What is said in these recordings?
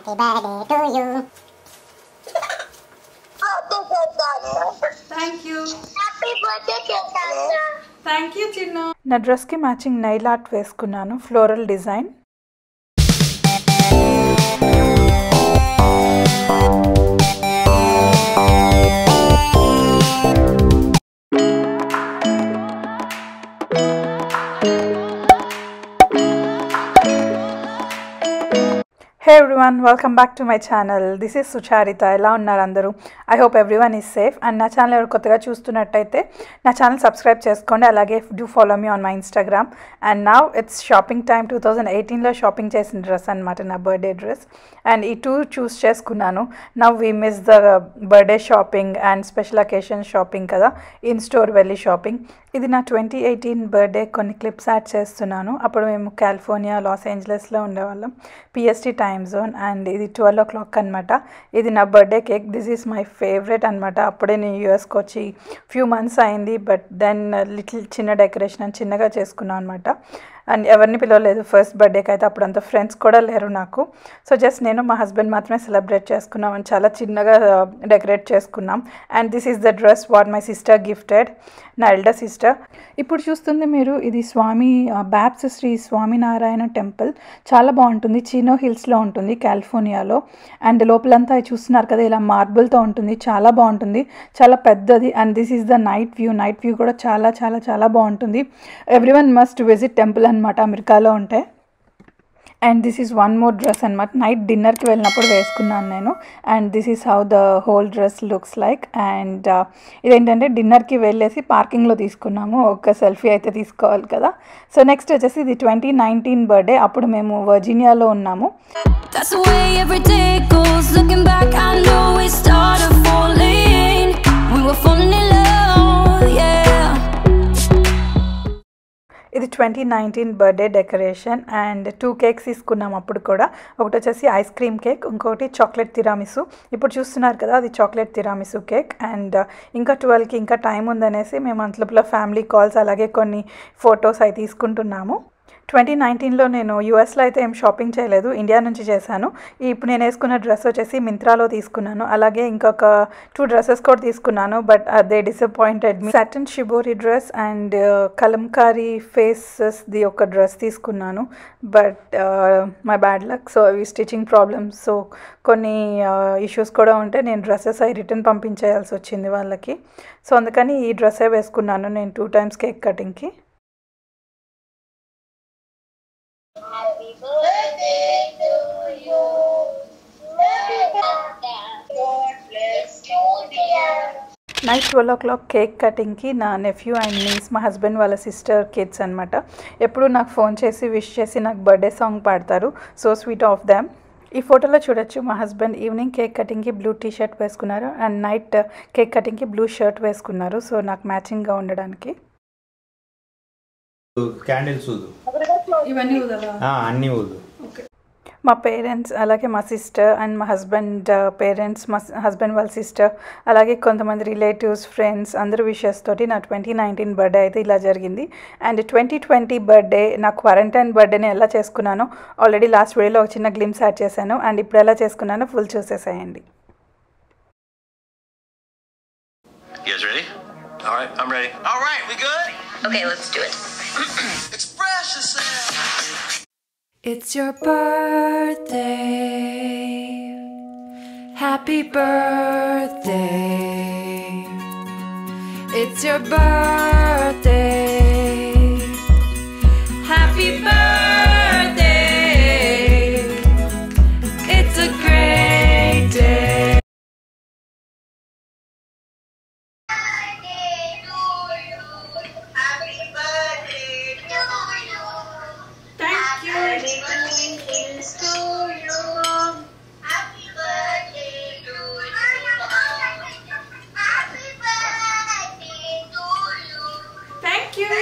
Happy birthday to you. Thank you Happy birthday, Chaitanya. Thank you చిన్న నా డ్రెస్కి matching nail art వేసుకున్నాను floral design hey everyone welcome back to my channel this is Sucharita ఎలా ఉన్నారు అందరూ I hope everyone is safe and నా channel ఎవరు కొత్తగా చూస్తున్నట్టయితే నా ఛానల్ సబ్స్క్రైబ్ చేసుకోండి అలాగే do follow me on my Instagram and now it's shopping time two thousand ఎయిటీన్లో షాపింగ్ చేసిన డ్రెస్ అనమాట నా బర్త్డే డ్రెస్ అండ్ ఈ టూ చూస్ చేసుకున్నాను now we miss the birthday shopping and special occasion shopping కదా in store వెళ్ళి shopping ఇది నా ట్వంటీ ఎయిటీన్ బర్త్డే కొన్ని క్లిప్స్ యాడ్ చేస్తున్నాను అప్పుడు మేము కాలిఫోర్నియా లాస్ ఏంజలస్లో ఉండేవాళ్ళం పిఎస్టీ టైమ్ జోన్ అండ్ ఇది ట్వెల్వ్ ఓ క్లాక్ అనమాట ఇది నా birthday cake this is my favourite అనమాట అప్పుడే నేను యూఎస్కి వచ్చి ఫ్యూ మంత్స్ అయింది బట్ దెన్ లిటిల్ చిన్న డెకరేషన్ అని చిన్నగా చేసుకున్నాను అనమాట అండ్ ఎవరిని పిలవలేదు ఫస్ట్ బర్త్డేకి అయితే అప్పుడు అంత ఫ్రెండ్స్ కూడా లేరు నాకు సో జస్ట్ నేను మా హస్బెండ్ మాత్రమే సెలబ్రేట్ చేసుకున్నాం అండ్ చాలా చిన్నగా డెకరేట్ చేసుకున్నాం and this is the dress what my sister gifted నా ఎల్డర్ సిస్టర్ ఇప్పుడు చూస్తుంది మీరు ఇది స్వామి బ్యాప్స్ శ్రీ స్వామినారాయణ టెంపుల్ చాలా బాగుంటుంది చీనో హిల్స్లో ఉంటుంది కాలిఫోర్నియాలో అండ్ లోపలంతా అది చూస్తున్నారు కదా ఇలా మార్బుల్తో ఉంటుంది చాలా బాగుంటుంది చాలా పెద్దది and this is the night view night view కూడా చాలా చాలా చాలా బాగుంటుంది every one must visit temple అనమాట అమెరికాలో ఉంటే and this is one more dress అనమాట నైట్ డిన్నర్కి వెళ్ళినప్పుడు వేసుకున్నాను నేను and this is how the whole dress looks like and ఇదేంటంటే డిన్నర్కి వెళ్ళేసి పార్కింగ్లో తీసుకున్నాము ఒక సెల్ఫీ అయితే తీసుకోవాలి కదా సో నెక్స్ట్ వచ్చేసి ఇది ట్వంటీ నైన్టీన్ బర్త్డే అప్పుడు మేము వర్జీనియాలో ఉన్నాము That's the way every day goes. Looking back, I know we started falling. We were falling in love, yeah. ఇది twenty nineteen birthday decoration and two cakes తీసుకున్నాం అప్పుడు కూడా ఒకటి వచ్చేసి ఐస్ క్రీమ్ కేక్ ఇంకొకటి చాక్లెట్ తిరామిసు ఇప్పుడు చూస్తున్నారు కదా అది చాక్లెట్ తిరామిసు కేక్ అండ్ ఇంకా ట్వెల్వ్కి ఇంకా టైం ఉందనేసి మేము అంతలోపల ఫ్యామిలీ కాల్స్ అలాగే కొన్ని ఫొటోస్ అవి తీసుకుంటున్నాము ట్వంటీ నైన్టీన్లో నేను యూఎస్లో అయితే ఏం షాపింగ్ చేయలేదు ఇండియా నుంచి చేశాను ఇప్పుడు నేను వేసుకున్న డ్రెస్ వచ్చేసి మింత్రాలో తీసుకున్నాను అలాగే ఇంకొక టూ డ్రెస్సెస్ కూడా తీసుకున్నాను but they disappointed me satin shibori dress and Kalamkari ఫేసెస్ది ఒక డ్రెస్ తీసుకున్నాను but my bad luck so అవి స్టిచ్చింగ్ ప్రాబ్లమ్స్ సో కొన్ని ఇష్యూస్ కూడా ఉంటే నేను డ్రెస్సెస్ అవి రిటర్న్ పంపించేయాల్సి వచ్చింది వాళ్ళకి సో అందుకని ఈ డ్రెస్సే వేసుకున్నాను నేను టూ టైమ్స్ కేక్ కటింగ్కి Happy birthday to you. Happy birthday. God bless you, dear. Night twelve o'clock cake కటింగ్కి నా నెఫ్యూ అండ్ నీస్ మా హస్బెండ్ వాళ్ళ సిస్టర్ కిడ్స్ అనమాట ఎప్పుడు నాకు ఫోన్ చేసి విష్ చేసి నాకు బర్త్డే సాంగ్ పాడతారు సో స్వీట్ ఆఫ్ దామ్ ఈ ఫోటోలో చూడొచ్చు మా హస్బెండ్ ఈవినింగ్ కేక్ కటింగ్కి బ్లూ టీ షర్ట్ వేసుకున్నారు అండ్ నైట్ కేక్ కటింగ్కి బ్లూ షర్ట్ వేసుకున్నారు సో నాకు మ్యాచింగ్గా ఉండడానికి క్యాండిల్స్ ఊదు ఇవన్నీ వదలా ఆ, అన్నీ ఊదు మా పేరెంట్స్ అలాగే మా సిస్టర్ అండ్ మా హస్బెండ్ పేరెంట్స్ మా హస్బెండ్ వాళ్ళ సిస్టర్ అలాగే కొంతమంది రిలేటివ్స్ ఫ్రెండ్స్ అందరూ విషెస్ తోటి నా ట్వంటీ నైన్టీన్ బర్త్డే అయితే ఇలా జరిగింది అండ్ ట్వంటీ ట్వంటీ బర్త్డే నా క్వారంటైన్ బర్త్డేని ఎలా చేసుకున్నానో ఆల్రెడీ లాస్ట్ వీడియోలో ఒక చిన్న గ్లిమ్స్ యాడ్ చేశాను అండ్ ఇప్పుడు ఎలా చేసుకున్నానో ఫుల్ చూసేసేయండి You guys ready? All right, I'm ready. All right, we good? Okay, let's do it. Express yourself. It's your birthday. Happy birthday. It's your birthday. Happy birthday. It's a great day. Birthday to you. Happy birthday to you. Thank you Happy birthday to you. Happy birthday to you. Happy birthday to you. Thank you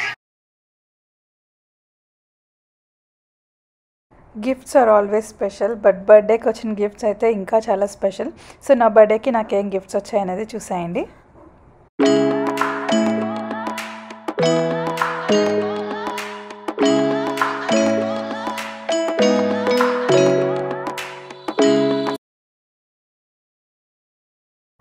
gifts are always special but బర్త్డేకి వచ్చిన gifts అయితే ఇంకా చాలా special so నా బర్త్డేకి నాకు ఏం gifts వచ్చాయనేది చూసేయండి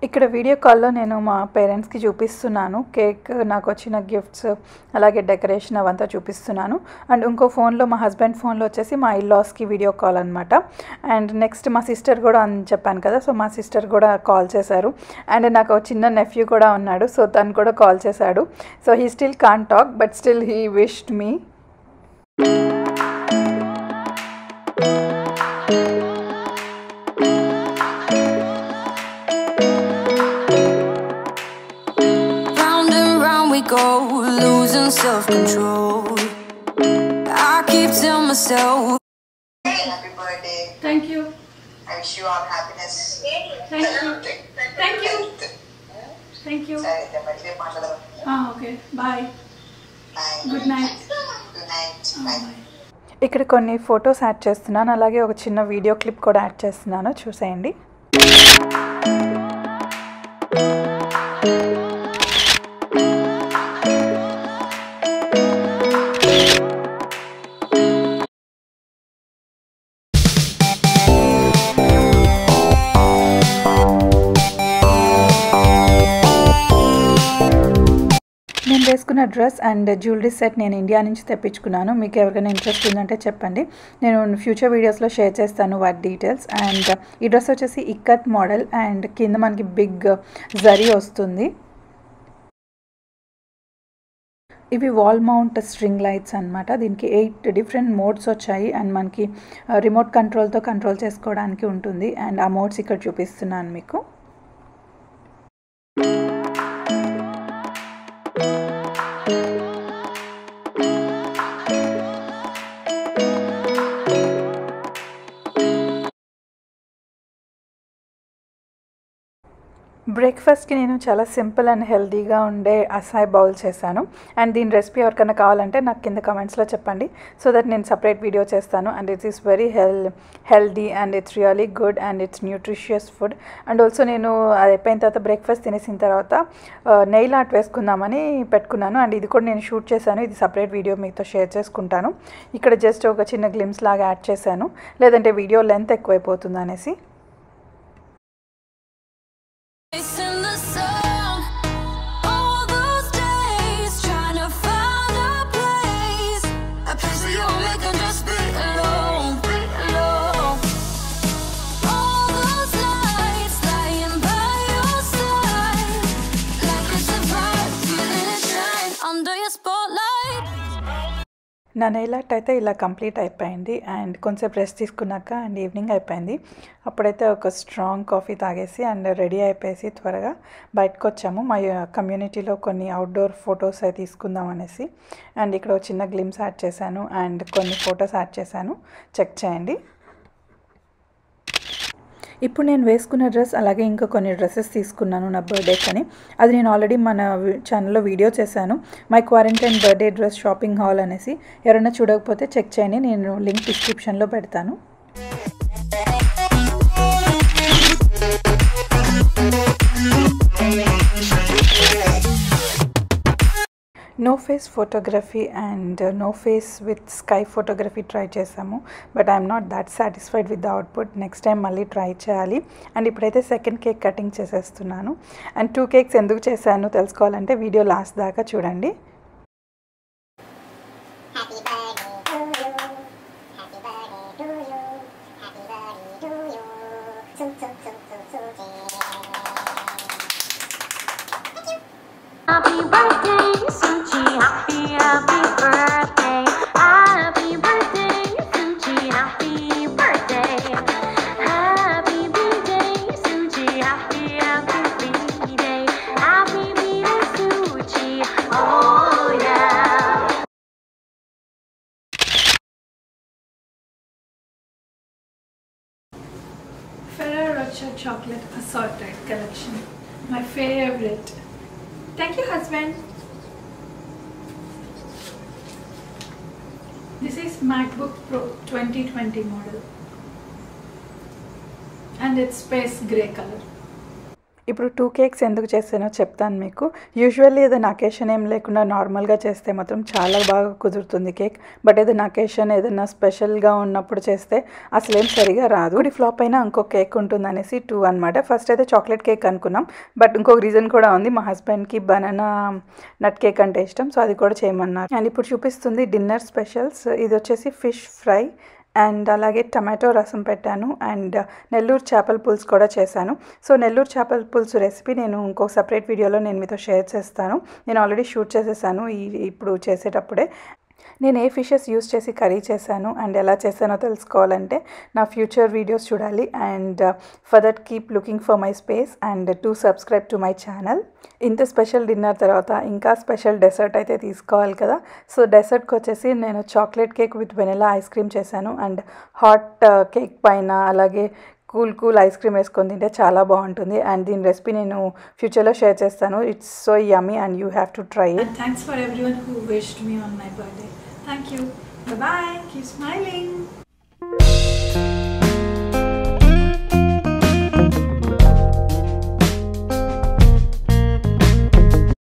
ఇక్కడ వీడియో కాల్లో నేను మా పేరెంట్స్కి చూపిస్తున్నాను కేక్ నాకు వచ్చిన గిఫ్ట్స్ అలాగే డెకరేషన్ అవంతా చూపిస్తున్నాను అండ్ ఇంకో ఫోన్లో మా హస్బెండ్ ఫోన్లో వచ్చేసి మా ఇల్లాస్కి వీడియో కాల్ అనమాట అండ్ నెక్స్ట్ మా సిస్టర్ కూడా అని చెప్పాను కదా సో మా సిస్టర్ కూడా కాల్ చేశారు అండ్ నాకు ఒక చిన్న నెఫ్యూ కూడా ఉన్నాడు సో తను కూడా కాల్ చేశాడు so he still can talk but still he wished me Round and round we go, losing self control. I keep telling myself. Happy birthday. Thank you. I wish you all happiness. Thank you. Thank you. Thank you. సరే అయితే మరి రేపు మాట్లాడదాం Ah, okay. Bye. Bye Good night. Good night Ah, bye bye. ఇక్కడ కొన్ని photos add చేస్తున్నాను అలాగే ఒక చిన్న వీడియో క్లిప్ కూడా యాడ్ చేస్తున్నాను చూసేయండి నేను వేసుకున్న డ్రెస్ అండ్ జ్యువెలరీ సెట్ నేను ఇండియా నుంచి తెప్పించుకున్నాను మీకు ఎవరికైనా ఇంట్రెస్ట్ ఉందంటే చెప్పండి నేను ఫ్యూచర్ వీడియోస్లో షేర్ చేస్తాను వాటి డీటెయిల్స్ అండ్ ఈ డ్రెస్ వచ్చేసి ఇక్కత్ మోడల్ అండ్ కింద మనకి బిగ్ జరీ వస్తుంది ఇవి వాల్ మౌంట్ స్ట్రింగ్ లైట్స్ అన్నమాట దీనికి ఎయిట్ డిఫరెంట్ మోడ్స్ వచ్చాయి అండ్ మనకి రిమోట్ కంట్రోల్తో కంట్రోల్ చేసుకోవడానికి ఉంటుంది అండ్ ఆ మోడ్స్ ఇక్కడ చూపిస్తున్నాను మీకు బ్రేక్ఫాస్ట్కి నేను చాలా సింపుల్ అండ్ హెల్తీగా ఉండే అసాయ్ బౌల్ చేశాను అండ్ దీని రెసిపీ ఎవరికైనా కావాలంటే నాకు కింద కమెంట్స్లో చెప్పండి సో దట్ నేను సపరేట్ వీడియో చేస్తాను and it's is very hell healthy and it's really good and it's nutritious food and also నేను అది అయిపోయిన తర్వాత బ్రేక్ఫాస్ట్ తినేసిన తర్వాత నెయిల్ ఆర్ట్ వేసుకుందామని పెట్టుకున్నాను అండ్ ఇది కూడా నేను షూట్ చేశాను ఇది సపరేట్ వీడియో మీతో షేర్ చేసుకుంటాను ఇక్కడ జస్ట్ ఒక చిన్న గ్లిమ్స్ లాగా యాడ్ చేశాను లేదంటే వీడియో లెంత్ ఎక్కువైపోతుంది అనేసి Chasing the sun, all those days trying to find a place, a place where you'll make and just be alone, be alone. All those nights lying by your side, like a surprise, feeling it shine under your spotlight. నా nail art అయితే ఇలా complete అయిపోయింది and కొంచెం rest తీసుకున్నాక and evening అయిపోయింది అప్పుడైతే ఒక strong coffee తాగేసి అండ్ రెడీ అయిపోయేసి త్వరగా బయటకు వచ్చాము మా కమ్యూనిటీలో కొన్ని అవుట్డోర్ ఫొటోస్ అవి తీసుకుందాం అనేసి అండ్ ఇక్కడ ఒక చిన్న గ్లిమ్స్ యాడ్ చేశాను అండ్ కొన్ని ఫొటోస్ యాడ్ చేశాను చెక్ చేయండి ఇప్పుడు నేను వేసుకున్న డ్రెస్ అలాగే ఇంకా కొన్ని డ్రెస్సెస్ తీసుకున్నాను నా బర్త్డేకి అని అది నేను ఆల్రెడీ మన వి- ఛానల్లో వీడియో చేశాను my quarantine birthday dress shopping haul అనేసి ఎవరైనా చూడకపోతే చెక్ చేయండి నేను లింక్ డిస్క్రిప్షన్లో పెడతాను no face photography and no face with sky photography try చేసాము but I'm not that satisfied with the output next time మళ్ళీ ట్రై చేయాలి అండ్ ఇప్పుడైతే సెకండ్ కేక్ కటింగ్ చేసేస్తున్నాను అండ్ టూ కేక్స్ ఎందుకు చేశాను తెలుసుకోవాలంటే వీడియో లాస్ట్ దాకా చూడండి Happy birthday to you. Happy birthday to you. Happy birthday to you. Zoom, zoom, zoom, zoom, zoom, zoom. Happy birthday, Suchi. Happy, happy birthday. Happy birthday, Suchi. Happy birthday. Happy birthday, Suchi. Happy, happy birthday. Happy birthday, Suchi. Oh, yeah. Ferrero Rocher chocolate assorted collection. My favorite. Thank you, husband. This is MacBook Pro 2020 model. And it's space gray color. ఇప్పుడు two cakes ఎందుకు చేసానో చెప్తాను మీకు usually ఏదైనా occasion ఏం లేకుండా నార్మల్గా చేస్తే మాత్రం చాలా బాగా కుదురుతుంది కేక్ బట్ ఏదైనా అకేషన్ ఏదైనా స్పెషల్గా ఉన్నప్పుడు చేస్తే అసలు ఏం సరిగా రాదు ఇది ఫ్లాప్ అయినా ఇంకో కేక్ ఉంటుంది అనేసి టూ అనమాట ఫస్ట్ అయితే చాక్లెట్ కేక్ అనుకున్నాం బట్ ఇంకొక రీజన్ కూడా ఉంది మా హస్బెండ్కి బనానా నట్ కేక్ అంటే ఇష్టం సో అది కూడా చేయమన్నారు అండ్ ఇప్పుడు చూపిస్తుంది డిన్నర్ స్పెషల్స్ ఇది వచ్చేసి ఫిష్ ఫ్రై అండ్ అలాగే టమాటో రసం పెట్టాను అండ్ నెల్లూరు చేపల పులుసు కూడా చేశాను సో నెల్లూరు చేపల పులుసు రెసిపీ నేను ఇంకో సపరేట్ వీడియోలో నేను మీతో షేర్ చేస్తాను నేను ఆల్రెడీ షూట్ చేసేసాను ఈ ఇప్పుడు చేసేటప్పుడే నేను ఏ ఫిషెస్ యూస్ చేసి కర్రీ చేశాను అండ్ ఎలా చేశానో తెలుసుకోవాలంటే నా ఫ్యూచర్ వీడియోస్ చూడాలి and for that keep looking for my space and to subscribe to my channel ఇంత స్పెషల్ డిన్నర్ తర్వాత ఇంకా స్పెషల్ డెసర్ట్ అయితే తీసుకోవాలి కదా సో డెసర్ట్కి వచ్చేసి నేను chocolate cake with vanilla ice cream చేశాను అండ్ హాట్ కేక్ పైన అలాగే కూల్ కూల్ ఐస్ క్రీమ్ వేసుకొని తింటే చాలా బాగుంటుంది అండ్ దీని రెసిపీ నేను ఫ్యూచర్లో షేర్ చేస్తాను it's so yummy and you have to try it And thanks for everyone who wished me on my birthday. Thank you. Bye bye. Keep smiling.